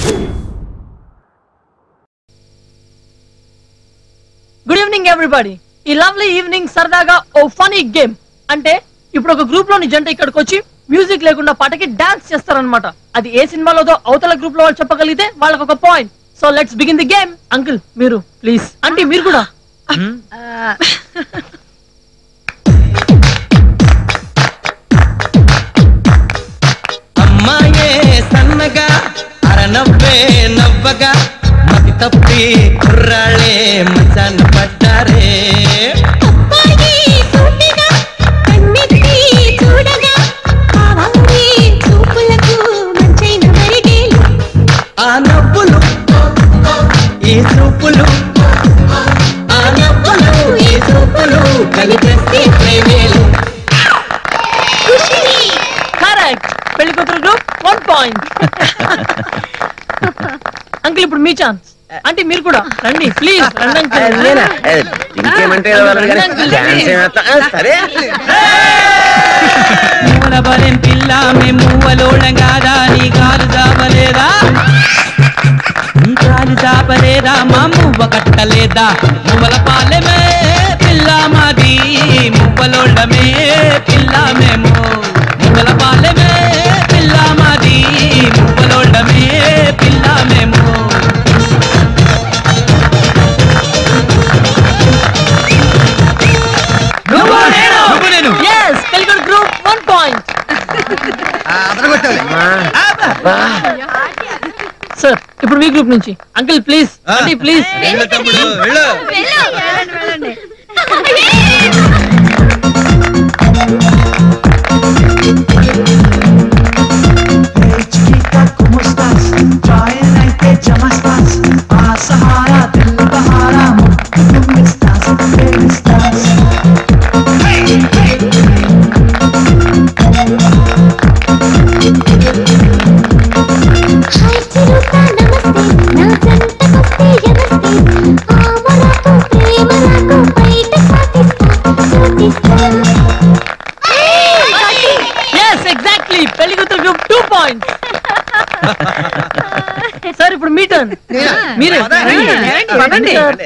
Good evening everybody ఈ lovely evening సరదాగా ఓ ఫనీ గేమ్ అంటే ఇప్పుడు ఒక గ్రూప్ లోని జంట ఇక్కడికి వచ్చి మ్యూజిక్ లేకుండా పాటకి డాన్స్ చేస్తారనమాట అది ఏ సినిమాలోదో అవతల గ్రూప్ లో వాళ్ళు చెప్పగలిగితే వాళ్ళకి ఒక point so let's begin the game uncle మీరు ప్లీజ్ అంటే మీరు కూడా అమ్మాయే సన్నగా అరనవ్వే నవ్వగా మతి తప్పి కుర్రాళ్ళే మచాన పడ్డారే ఆ నవ్వులు ఈ చూపులు ఆ నవ్వులు ఈ చూపులు కలిపేస్తే ప్రేమేలు కరెక్ట్ పెళ్లి కూతురు గ్రూప్ వన్ పాయింట్ అంకుల్ ఇప్పుడు మీ ఛాన్స్ అంటే మీరు కూడా రండి ప్లీజ్ రండి uncle. నేనా? ఏ, ఇంకేమంటే ఏదో వాళ్ళు కానీ డాన్స్ ఏమేస్తా? ఆ, సరే మూలబలెం పిల్ల మేము మూవలోళ్ళం కాదా నీ కాలు చాపలేదా నీ కాలు చాపలేదా మా మువ్వ కట్టలేదా మువ్వల పాలెమే పిల్ల మాది మువ్వలోళ్ళమే పిల్ల మేము మువ్వల పాలెమే పిల్ల మాది మువ్వలోళ్ళమే పిల్ల మేము నువ్వు నేను నువ్వు నేను Yes, పెళ్లి కూతురు గ్రూప్ వన్ పాయింట్ సార్ ఇప్పుడు మీ గ్రూప్ నుంచి అంకుల్ ప్లీజ్ అంటే ప్లీజ్ తమ్ముడు వెళ్ళు chiquita, ¿cómo estás? Traen ahí te llamas estás. A Sahara, del Bahara, amor, ¿dónde estás? ¿Dónde estás? Yes exactly పెళ్లి కూతురు గ్రూప్ టూ పాయింట్స్ సార్ ఇప్పుడు మీ turn మీరే రండి. సార్.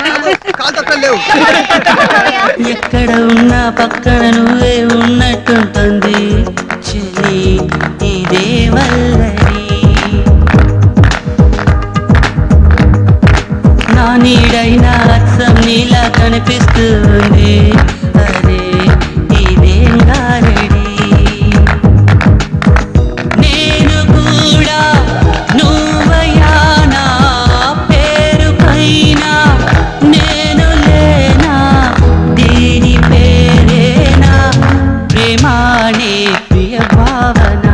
ఎక్కడ ఉన్నా పక్కన నువ్వే ఉన్నట్టుంటుంది చెలి ఇదే వల్లని నా నీడైనా అచ్చం నీలా కనిపిస్తుంది అరే ఇదేం గారడి నేను కూడా నువ్వయా నా పేరు పైన నేను లేనా దీని పేరేనా ప్రేమానే ప్రియ భావన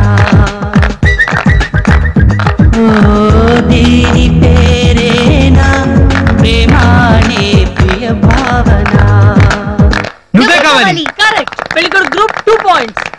ఓ దీని పేరేనా ప్రేమానే ప్రియ భావన కరెక్ట్ పెళ్లి కూతురు గ్రూప్ టూ పాయింట్స్